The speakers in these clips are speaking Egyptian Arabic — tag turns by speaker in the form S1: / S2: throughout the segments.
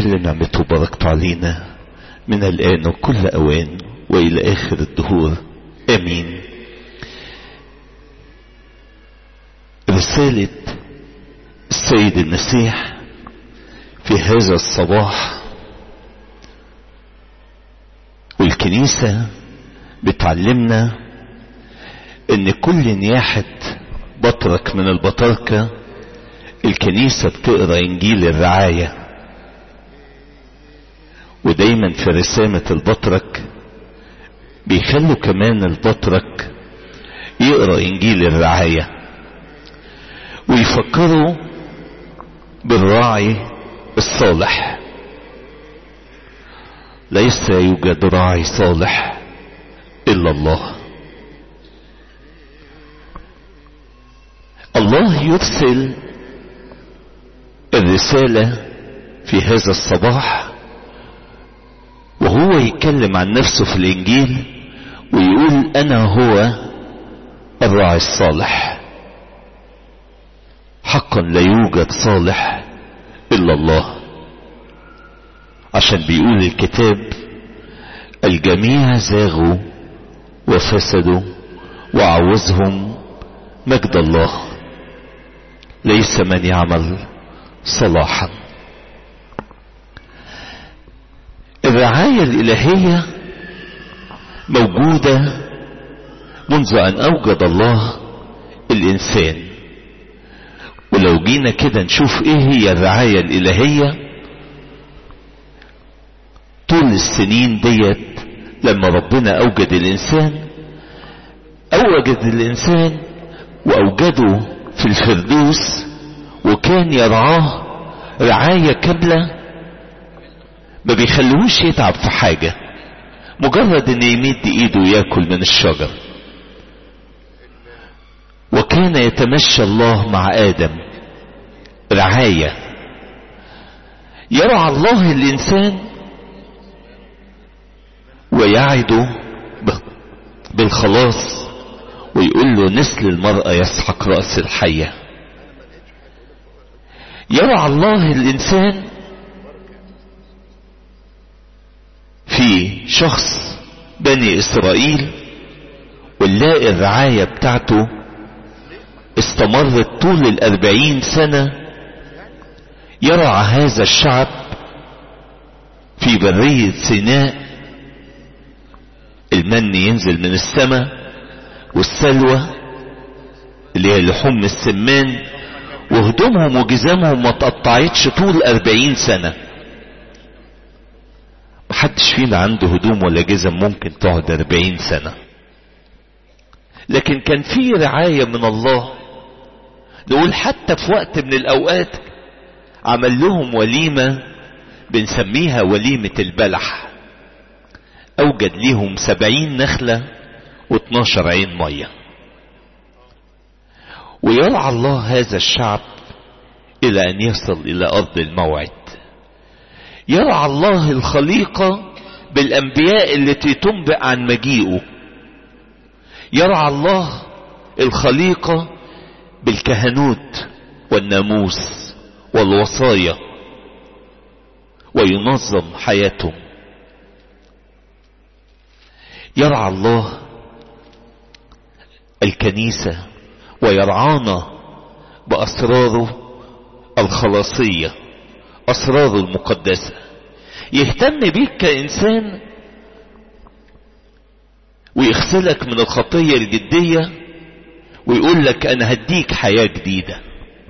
S1: تحل نعمته وبركته علينا من الآن وكل أوان وإلى آخر الدهور آمين رسالة السيد المسيح في هذا الصباح والكنيسة بتعلمنا ان كل نياحة بطرك من البطاركة الكنيسة بتقرا انجيل الرعاية ودايما في رسامة البطرك بيخلوا كمان البطرك يقرا انجيل الرعاية ويفكروا بالراعي الصالح ليس يوجد راعي صالح الا الله الله يرسل الرسالة في هذا الصباح وهو يتكلم عن نفسه في الانجيل ويقول انا هو الراعي الصالح حقا لا يوجد صالح الا الله عشان بيقول الكتاب الجميع زاغوا وفسدوا وعوزهم مجد الله ليس من يعمل صلاحا الرعاية الإلهية موجودة منذ أن أوجد الله الإنسان ولو جينا كده نشوف إيه هي الرعاية الإلهية طول السنين ديت لما ربنا أوجد الإنسان أوجد الإنسان وأوجده في الفردوس وكان يرعاه رعاية كاملة ما بيخلوش يتعب في حاجة مجرد ان يمد ايده وياكل من الشجر وكان يتمشى الله مع ادم رعاية يرعى الله الانسان ويعده بالخلاص ويقول له نسل المرأة يسحق رأس الحية يرعى الله الإنسان في شخص بني إسرائيل ونلاقي الرعاية بتاعته استمرت طول الأربعين سنة يرعى هذا الشعب في برية سيناء المن ينزل من السماء والسلوى اللي هي لحوم السمان وهدومهم وجزامهم ما تقطعتش طول أربعين سنة محدش فينا عنده هدوم ولا جزم ممكن تقعد أربعين سنة لكن كان في رعاية من الله نقول حتى في وقت من الأوقات عمل لهم وليمة بنسميها وليمة البلح أوجد ليهم سبعين نخلة واتناشر عين مية ويرعى الله هذا الشعب إلى أن يصل إلى أرض الموعد يرعى الله الخليقة بالأنبياء التي تنبئ عن مجيئه يرعى الله الخليقة بالكهنوت والناموس والوصايا وينظم حياتهم يرعى الله الكنيسة ويرعانا بأسراره الخلاصية أسراره المقدسة يهتم بيك كإنسان ويغسلك من الخطية الجدية ويقول لك أنا هديك حياة جديدة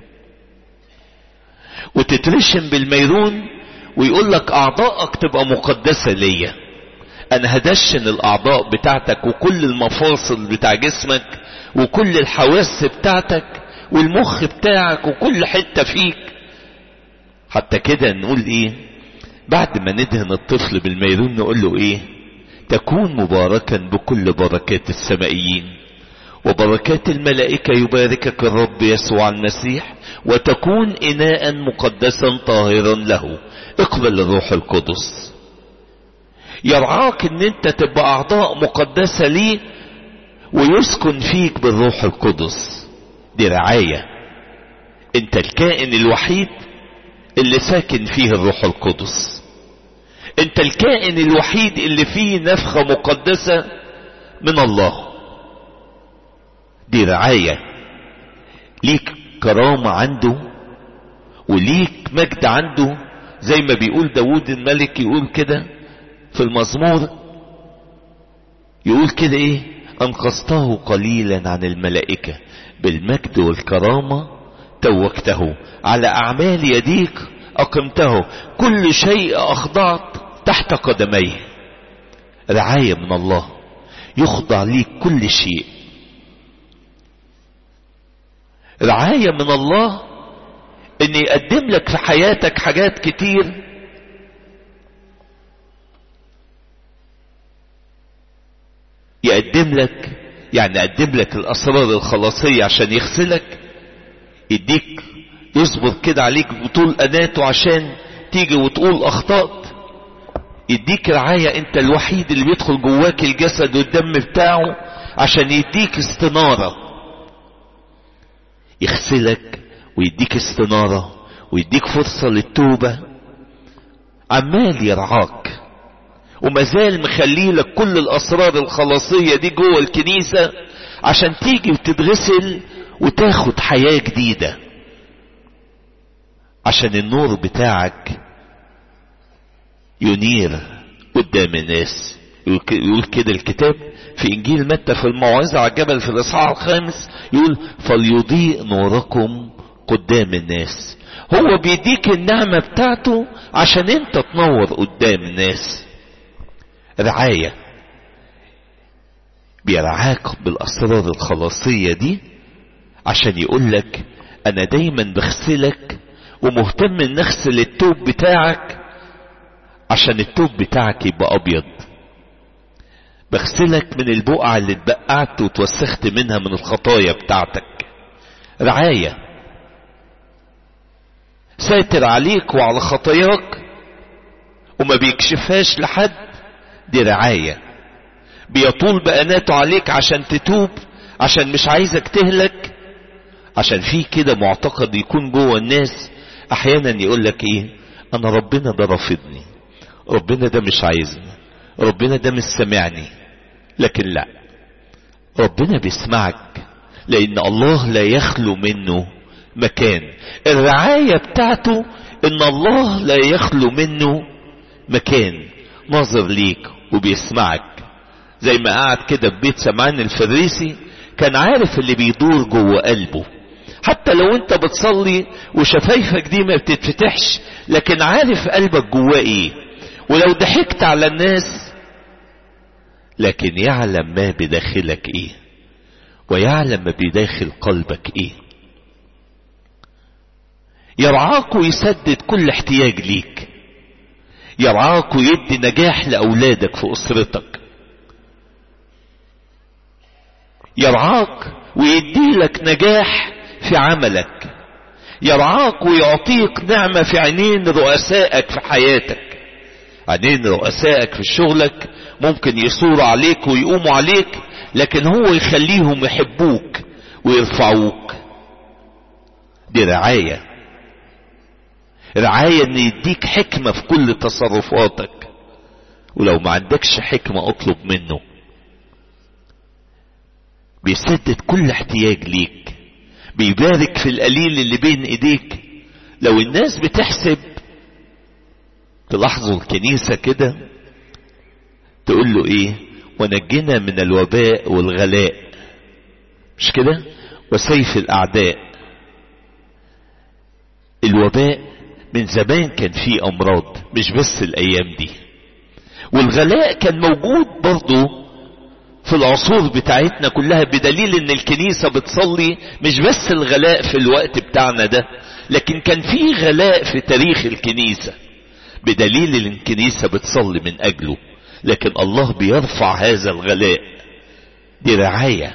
S1: وتترشم بالميرون ويقول لك أعضائك تبقى مقدسة ليا أنا هدشن الأعضاء بتاعتك وكل المفاصل بتاع جسمك وكل الحواس بتاعتك والمخ بتاعك وكل حتة فيك حتى كده نقول ايه بعد ما ندهن الطفل بالميرون نقول له ايه تكون مباركا بكل بركات السمائيين وبركات الملائكة يباركك الرب يسوع المسيح وتكون إناء مقدسا طاهرا له اقبل الروح القدس يرعاك ان انت تبقى اعضاء مقدسة ليه ويسكن فيك بالروح القدس دي رعاية انت الكائن الوحيد اللي ساكن فيه الروح القدس انت الكائن الوحيد اللي فيه نفخة مقدسة من الله دي رعاية ليك كرامة عنده وليك مجد عنده زي ما بيقول داود الملك يقول كده في المزمور يقول كده ايه انقذته قليلا عن الملائكة بالمجد والكرامة توكته على اعمال يديك اقمته كل شيء اخضعت تحت قدميه رعاية من الله يخضع ليك كل شيء رعاية من الله ان يقدم لك في حياتك حاجات كتير يقدم لك يعني يقدم لك الاسرار الخلاصية عشان يغسلك يديك يصبر كده عليك بطول اناته عشان تيجي وتقول اخطأت يديك رعاية انت الوحيد اللي بيدخل جواك الجسد والدم بتاعه عشان يديك استنارة يغسلك ويديك استنارة ويديك فرصة للتوبة عمال يرعاك وما زال مخلي لك كل الاسرار الخلاصية دي جوه الكنيسة عشان تيجي وتتغسل وتاخد حياة جديدة عشان النور بتاعك ينير قدام الناس يقول كده الكتاب في انجيل متى في الموعظة على الجبل في الاصحاح الخامس يقول فليضيء نوركم قدام الناس هو بيديك النعمة بتاعته عشان انت تنور قدام الناس رعاية بيرعاك بالاسرار الخلاصية دي عشان يقولك انا دايما بغسلك ومهتم ان اغسل التوب بتاعك عشان التوب بتاعك يبقى ابيض بغسلك من البقعة اللي اتبقعت وتوسخت منها من الخطايا بتاعتك رعاية ساتر عليك وعلى خطاياك وما بيكشفهاش لحد دي رعاية بيطول بأناته عليك عشان تتوب عشان مش عايزك تهلك عشان في كده معتقد يكون جوه الناس احيانا يقول لك ايه انا ربنا ده رافضني ربنا ده مش عايزني ربنا ده مش سامعني لكن لا ربنا بيسمعك لان الله لا يخلو منه مكان الرعاية بتاعته ان الله لا يخلو منه مكان ناظر ليك وبيسمعك زي ما قعد كده في بيت سمعان الفريسي كان عارف اللي بيدور جوه قلبه حتى لو انت بتصلي وشفايفك دي ما بتتفتحش لكن عارف قلبك جواه ايه ولو ضحكت على الناس لكن يعلم ما بداخلك ايه ويعلم ما بداخل قلبك ايه يرعاك ويسدد كل احتياج ليك يرعاك ويدي نجاح لأولادك في أسرتك يرعاك ويدي لك نجاح في عملك يرعاك ويعطيك نعمة في عينين رؤسائك في حياتك عينين رؤسائك في شغلك ممكن يصوروا عليك ويقوموا عليك لكن هو يخليهم يحبوك ويرفعوك دي رعاية رعاية ان يديك حكمة في كل تصرفاتك ولو ما عندكش حكمة اطلب منه بيسدد كل احتياج ليك بيبارك في القليل اللي بين ايديك لو الناس بتحسب تلاحظوا الكنيسة كده تقول له ايه ونجنا من الوباء والغلاء مش كده وسيف الاعداء الوباء من زمان كان فيه امراض مش بس الايام دي والغلاء كان موجود برضه في العصور بتاعتنا كلها بدليل ان الكنيسة بتصلي مش بس الغلاء في الوقت بتاعنا ده لكن كان في غلاء في تاريخ الكنيسة بدليل ان الكنيسة بتصلي من اجله لكن الله بيرفع هذا الغلاء دي رعاية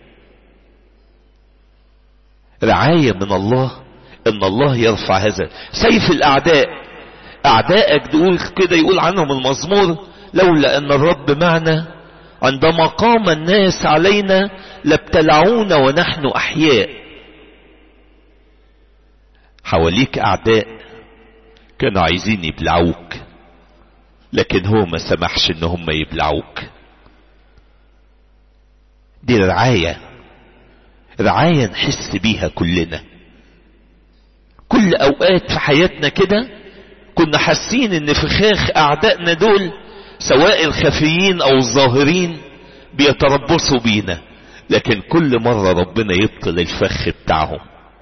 S1: رعاية من الله ان الله يرفع هذا سيف الاعداء اعدائك تقول كده يقول عنهم المزمور لولا ان الرب معنا عندما قام الناس علينا لابتلعونا ونحن احياء حواليك اعداء كانوا عايزين يبلعوك لكن هو ما سمحش ان هم يبلعوك دي رعاية رعاية نحس بيها كلنا كل اوقات في حياتنا كده كنا حاسين ان فخاخ اعدائنا دول سواء الخفيين او الظاهرين بيتربصوا بينا لكن كل مرة ربنا يبطل الفخ بتاعهم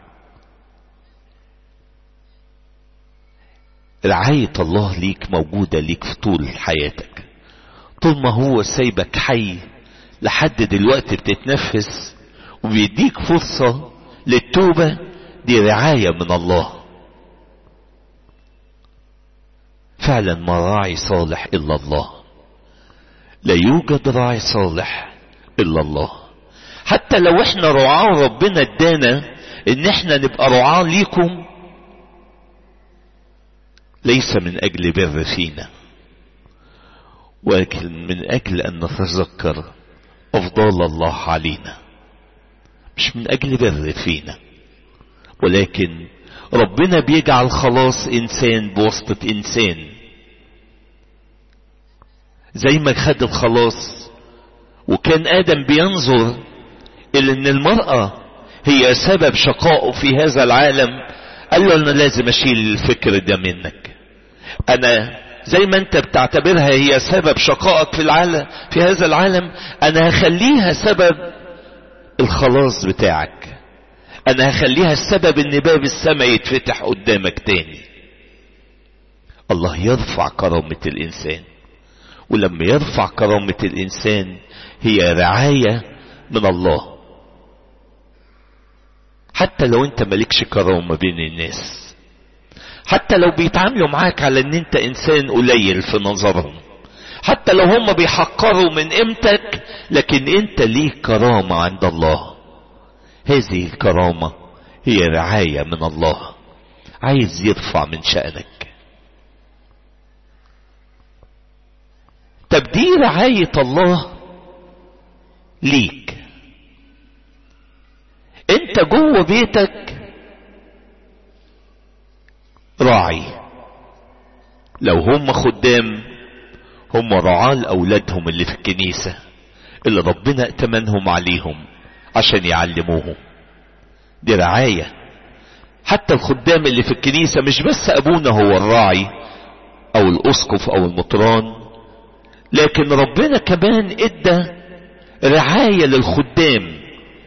S1: رعاية الله ليك موجودة ليك في طول حياتك طول ما هو سايبك حي لحد دلوقتي بتتنفس وبيديك فرصة للتوبة دي رعاية من الله فعلا ما راعي صالح إلا الله لا يوجد راعي صالح إلا الله حتى لو احنا رعاة ربنا ادانا ان احنا نبقى رعاة ليكم ليس من اجل بر فينا ولكن من اجل ان نتذكر افضال الله علينا مش من اجل بر فينا ولكن ربنا بيجعل خلاص انسان بواسطة انسان زي ما خد الخلاص وكان ادم بينظر الى ان المرأة هي سبب شقائه في هذا العالم قال له انا لازم اشيل الفكر ده منك انا زي ما انت بتعتبرها هي سبب شقائك في العالم في هذا العالم انا هخليها سبب الخلاص بتاعك انا هخليها السبب ان باب السماء يتفتح قدامك تاني الله يرفع كرامة الانسان ولما يرفع كرامة الانسان هي رعاية من الله حتى لو انت مالكش كرامة بين الناس حتى لو بيتعاملوا معاك على ان انت انسان قليل في نظرهم حتى لو هم بيحقروا من قيمتك لكن انت ليك كرامة عند الله هذه الكرامة هي رعاية من الله عايز يرفع من شأنك طب دي رعاية الله ليك انت جوه بيتك راعي لو هم خدام هم رعاة لأولادهم اللي في الكنيسة اللي ربنا ائتمنهم عليهم عشان يعلموهم دي رعاية حتى الخدام اللي في الكنيسة مش بس أبونا هو الراعي أو الأسقف أو المطران لكن ربنا كمان ادى رعاية للخدام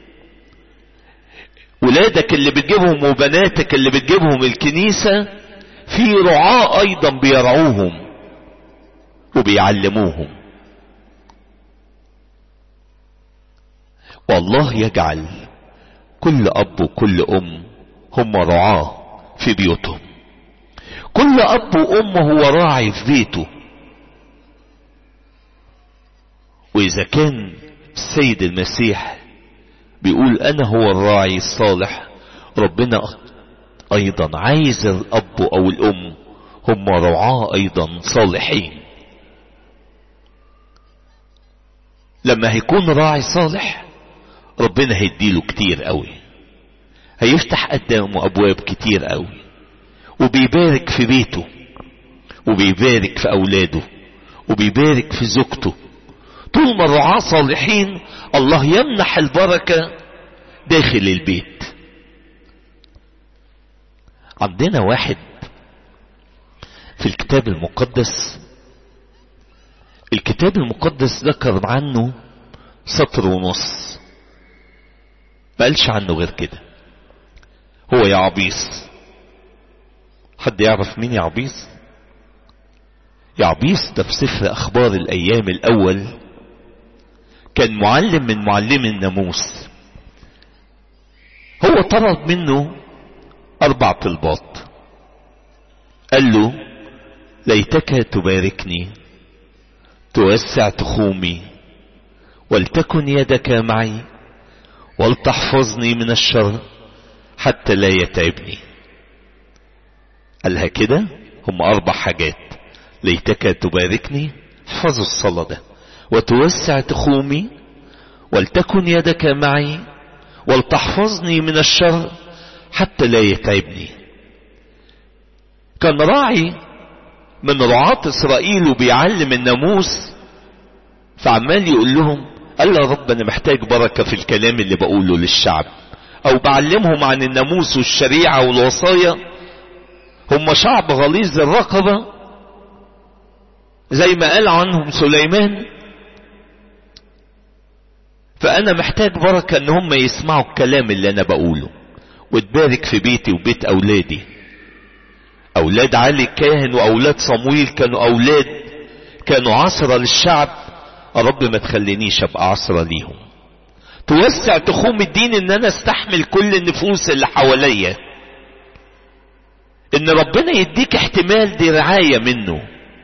S1: ولادك اللي بتجيبهم وبناتك اللي بتجيبهم الكنيسة في رعاة ايضا بيرعوهم وبيعلموهم والله يجعل كل اب وكل ام هم رعاة في بيوتهم كل اب وام هو راعي في بيته واذا كان السيد المسيح بيقول انا هو الراعي الصالح ربنا ايضا عايز الاب او الام هم رعاة ايضا صالحين لما هيكون راعي صالح ربنا هيديله كتير قوي هيفتح قدامه ابواب كتير قوي وبيبارك في بيته وبيبارك في اولاده وبيبارك في زوجته طول ما الرعاة صالحين الله يمنح البركة داخل البيت عندنا واحد في الكتاب المقدس الكتاب المقدس ذكر عنه سطر ونص ما قالش عنه غير كده هو يعبيس حد يعرف مين يعبيس يعبيس ده في سفر اخبار الايام الاول كان معلم من معلمي الناموس هو طلب منه اربع طلبات قال له ليتك تباركني توسع تخومي ولتكن يدك معي ولتحفظني من الشر حتى لا يتعبني قالها كده هم اربع حاجات ليتك تباركني احفظوا الصلاة ده وتوسع تخومي ولتكن يدك معي ولتحفظني من الشر حتى لا يتعبني كان راعي من رعاة اسرائيل وبيعلم الناموس فعمال يقول لهم قال يا رب انا محتاج بركة في الكلام اللي بقوله للشعب او بعلمهم عن الناموس والشريعة والوصايا هم شعب غليظ الرقبة زي ما قال عنهم سليمان فانا محتاج بركة ان هم يسمعوا الكلام اللي انا بقوله وتبارك في بيتي وبيت اولادي اولاد علي الكاهن واولاد صمويل كانوا اولاد كانوا عصرة للشعب رب ما تخلينيش ابقى عصرة ليهم توسع تخوم الدين ان انا استحمل كل النفوس اللي حواليا ان ربنا يديك احتمال دي رعاية منه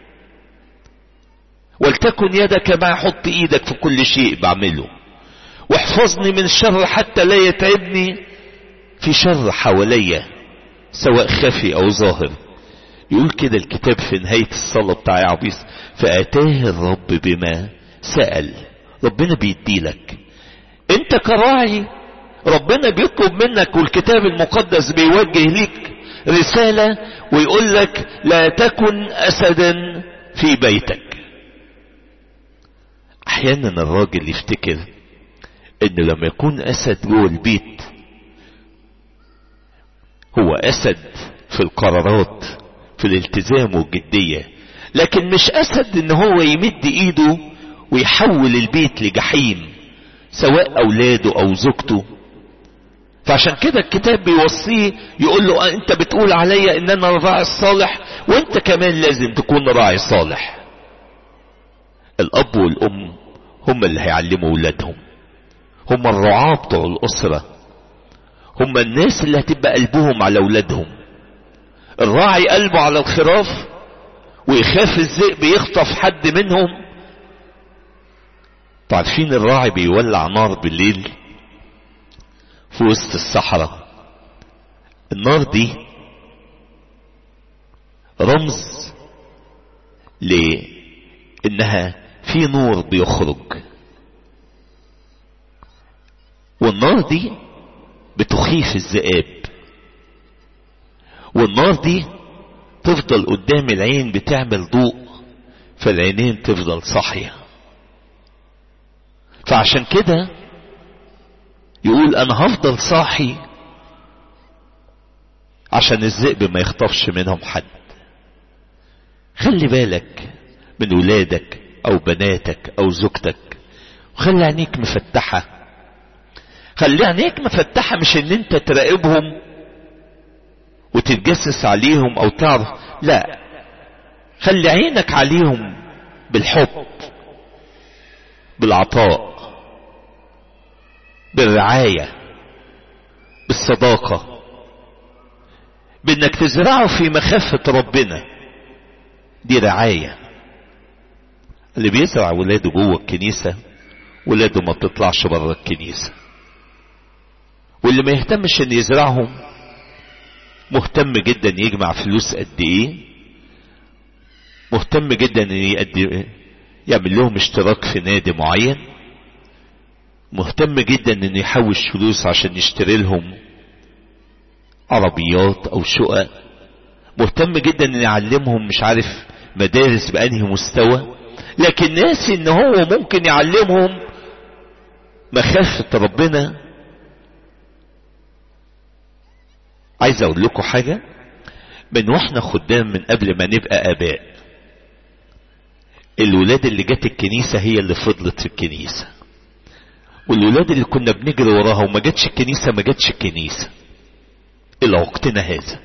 S1: ولتكن يدك معي حط ايدك في كل شيء بعمله واحفظني من الشر حتى لا يتعبني في شر حواليا سواء خفي او ظاهر يقول كده الكتاب في نهاية الصلاة بتاع عبيس فأتاه الرب بما سأل ربنا بيديلك انت كراعي ربنا بيطلب منك والكتاب المقدس بيوجه ليك رسالة ويقول لك لا تكن أسدا في بيتك أحيانا الراجل يفتكر إن لما يكون أسد جوه البيت هو أسد في القرارات في الالتزام والجدية لكن مش أسد إن هو يمد إيده ويحول البيت لجحيم سواء أولاده أو زوجته فعشان كده الكتاب بيوصيه يقول له انت بتقول عليا ان انا الراعي الصالح وانت كمان لازم تكون راعي صالح الاب والام هم اللي هيعلموا اولادهم هم الرعاة بتوع الاسرة هم الناس اللي هتبقى قلبهم على اولادهم الراعي قلبه على الخراف ويخاف الذئب يخطف حد منهم تعرفين الراعي بيولع نار بالليل في وسط الصحراء النار دي رمز لانها في نور بيخرج والنار دي بتخيف الذئاب والنار دي تفضل قدام العين بتعمل ضوء فالعينين تفضل صاحيه فعشان كده يقول انا هفضل صاحي عشان الذئب ما يخطفش منهم حد خلي بالك من ولادك او بناتك او زوجتك وخلي عينيك مفتحة خلي عينيك مفتحة مش ان انت تراقبهم وتتجسس عليهم او تعرف لا خلي عينك عليهم بالحب بالعطاء بالرعاية بالصداقة بانك تزرعه في مخافة ربنا دي رعاية اللي بيزرع ولاده جوه الكنيسة ولاده ما بتطلعش بره الكنيسة واللي ما يهتمش ان يزرعهم مهتم جدا يجمع فلوس قد ايه مهتم جدا ان يقدم يعمل لهم اشتراك في نادي معين مهتم جدا انه يحوش فلوس عشان يشتري لهم عربيات او شقق مهتم جدا ان يعلمهم مش عارف مدارس بانهي مستوى لكن ناسي ان هو ممكن يعلمهم مخافة ربنا عايز اقول لكم حاجة من واحنا خدام من قبل ما نبقى اباء الولاد اللي جت الكنيسة هي اللي فضلت في الكنيسة والولاد اللي كنا بنجري وراها وما جاتش الكنيسة ما جاتش الكنيسة الى وقتنا هذا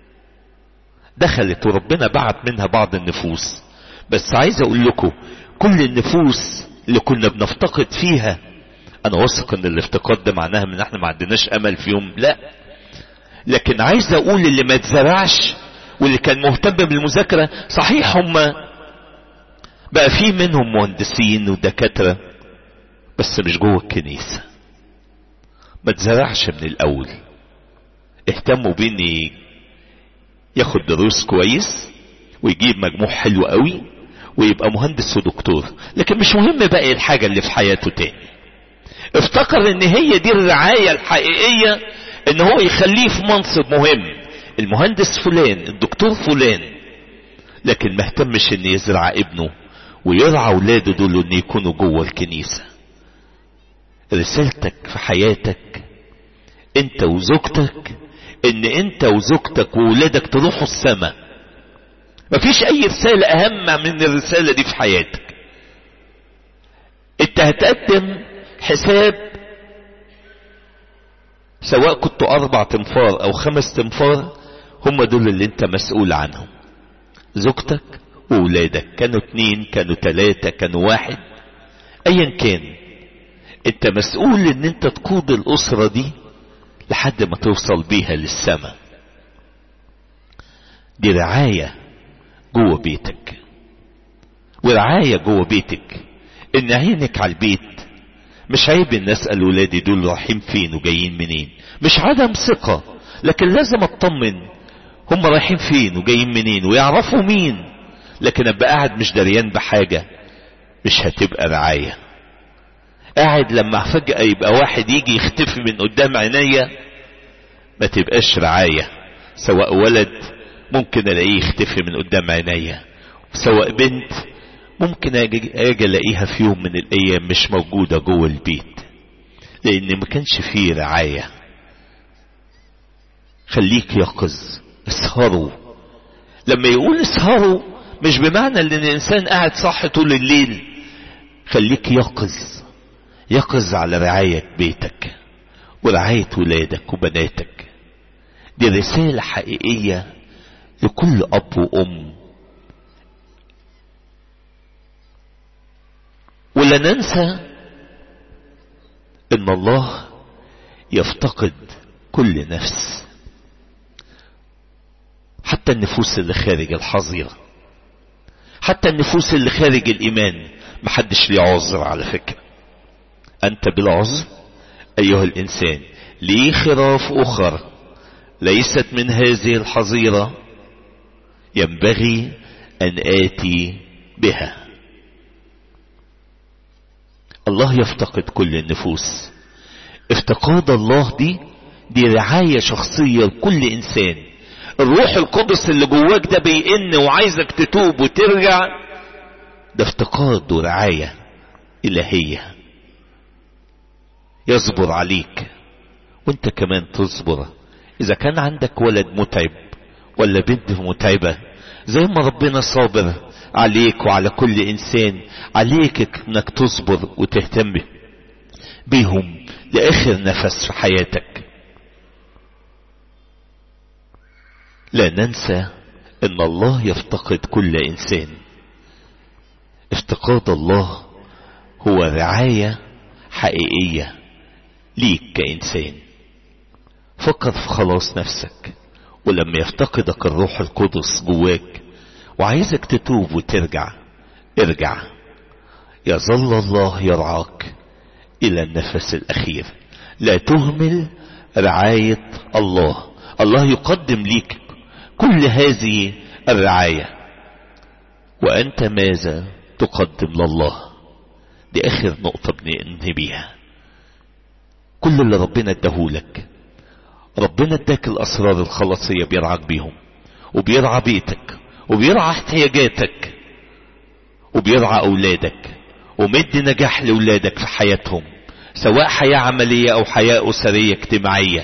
S1: دخلت وربنا بعت منها بعض النفوس بس عايز اقول لكم كل النفوس اللي كنا بنفتقد فيها انا واثق ان الافتقاد ده معناها ان احنا ما عندناش امل فيهم لا لكن عايز اقول اللي ما اتزرعش واللي كان مهتم بالمذاكرة صحيح هم بقى في منهم مهندسين ودكاترة بس مش جوه الكنيسة ما تزرعش من الاول اهتموا بين ياخد دروس كويس ويجيب مجموع حلو قوي ويبقى مهندس ودكتور لكن مش مهم باقي الحاجة اللي في حياته تاني افتكر ان هي دي الرعاية الحقيقية ان هو يخليه في منصب مهم المهندس فلان الدكتور فلان لكن ما اهتمش ان يزرع ابنه ويرعى اولاده دول ان يكونوا جوه الكنيسة رسالتك في حياتك انت وزوجتك ان انت وزوجتك وولادك تروحوا السماء مفيش اي رسالة اهم من الرسالة دي في حياتك انت هتقدم حساب سواء كنت اربع تنفار او خمس تنفار هم دول اللي انت مسؤول عنهم زوجتك وولادك كانوا اتنين كانوا تلاتة كانوا واحد ايا كان انت مسؤول ان انت تقود الاسرة دي لحد ما توصل بيها للسماء دي رعاية جوه بيتك ورعاية جوه بيتك ان عينك على البيت مش عيب ان اسأل ولادي دول رايحين فين وجايين منين مش عدم ثقة لكن لازم اطمن هم رايحين فين وجايين منين ويعرفوا مين لكن ابقى قاعد مش دريان بحاجة مش هتبقى رعاية قاعد لما فجأة يبقى واحد يجي يختفي من قدام عينيا ما تبقاش رعاية سواء ولد ممكن الاقيه يختفي من قدام عينيا سواء بنت ممكن اجي الاقيها في يوم من الايام مش موجودة جوه البيت لان ما كانش فيه رعاية خليك يقظ اسهروا لما يقول اسهروا مش بمعنى ان الانسان قاعد صح طول الليل خليك يقظ يقظ على رعاية بيتك ورعاية ولادك وبناتك دي رسالة حقيقية لكل اب وام ولا ننسى ان الله يفتقد كل نفس حتى النفوس اللي خارج الحظيرة حتى النفوس اللي خارج الايمان محدش ليه عذر على فكرة انت بالعذر ايها الانسان ليه خراف اخر ليست من هذه الحظيرة ينبغي ان اتي بها الله يفتقد كل النفوس افتقاد الله دي دي رعاية شخصية لكل انسان الروح القدس اللي جواك ده بيئن وعايزك تتوب وترجع ده افتقاد ورعاية الهية يصبر عليك وانت كمان تصبر اذا كان عندك ولد متعب ولا بنت متعبة زي ما ربنا صابر عليك وعلى كل انسان عليك انك تصبر وتهتم بيهم لاخر نفس في حياتك لا ننسى ان الله يفتقد كل انسان افتقاد الله هو رعاية حقيقية ليك كإنسان فكر في خلاص نفسك ولما يفتقدك الروح القدس جواك وعايزك تتوب وترجع ارجع يظل الله يرعاك الى النفس الاخير لا تهمل رعاية الله الله يقدم ليك كل هذه الرعاية وانت ماذا تقدم لله دي اخر نقطة بننهي بيها كل اللي ربنا اداهولك ربنا اداك الاسرار الخلاصية بيرعاك بيهم وبيرعى بيتك وبيرعى احتياجاتك وبيرعى اولادك ومد نجاح لاولادك في حياتهم سواء حياة عملية او حياة اسرية اجتماعية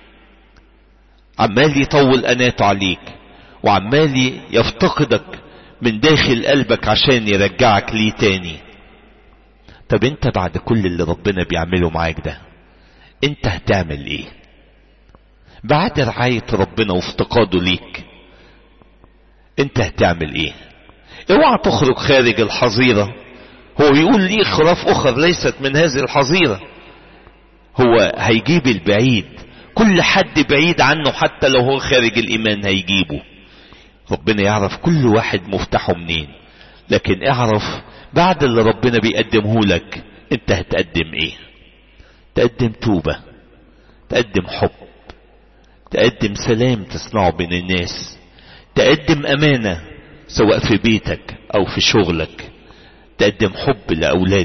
S1: عمال يطول اناته عليك وعمال يفتقدك من داخل قلبك عشان يرجعك ليه تاني طب انت بعد كل اللي ربنا بيعمله معاك ده انت هتعمل ايه بعد رعاية ربنا وافتقاده ليك انت هتعمل ايه اوعى تخرج خارج الحظيرة هو يقول لي خراف اخر ليست من هذه الحظيرة هو هيجيب البعيد كل حد بعيد عنه حتى لو هو خارج الايمان هيجيبه ربنا يعرف كل واحد مفتاحه منين لكن اعرف بعد اللي ربنا بيقدمه لك انت هتقدم ايه تقدم توبة تقدم حب تقدم سلام تصنعه بين الناس تقدم امانة سواء في بيتك او في شغلك تقدم حب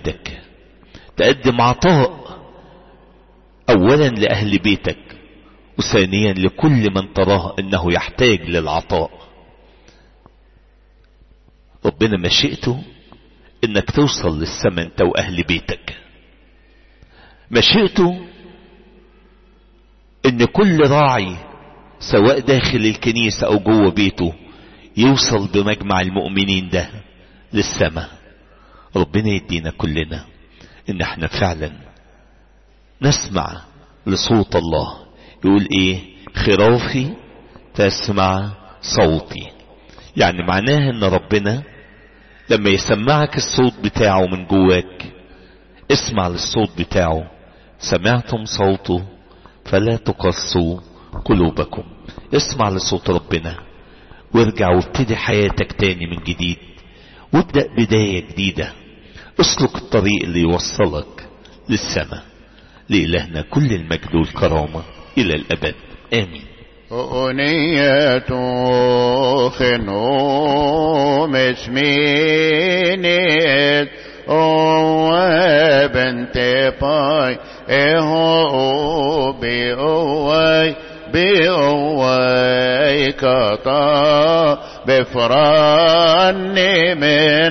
S1: لاولادك تقدم عطاء اولا لاهل بيتك وثانيا لكل من تراه انه يحتاج للعطاء ربنا مشيئته انك توصل للسماء انت واهل بيتك مشيئته ان كل راعي سواء داخل الكنيسة او جوه بيته يوصل بمجمع المؤمنين ده للسماء ربنا يدينا كلنا ان احنا فعلا نسمع لصوت الله يقول ايه خرافي تسمع صوتي يعني معناها ان ربنا لما يسمعك الصوت بتاعه من جواك اسمع للصوت بتاعه سمعتم صوته فلا تقصوا قلوبكم اسمع لصوت ربنا وارجع وابتدي حياتك تاني من جديد وابدأ بداية جديدة اسلك الطريق اللي يوصلك للسماء لإلهنا كل المجد والكرامة إلى الأبد آمين
S2: أنية خنوم اسمينيت أو بنت باي إهو بأوي بأوي كطا بفران من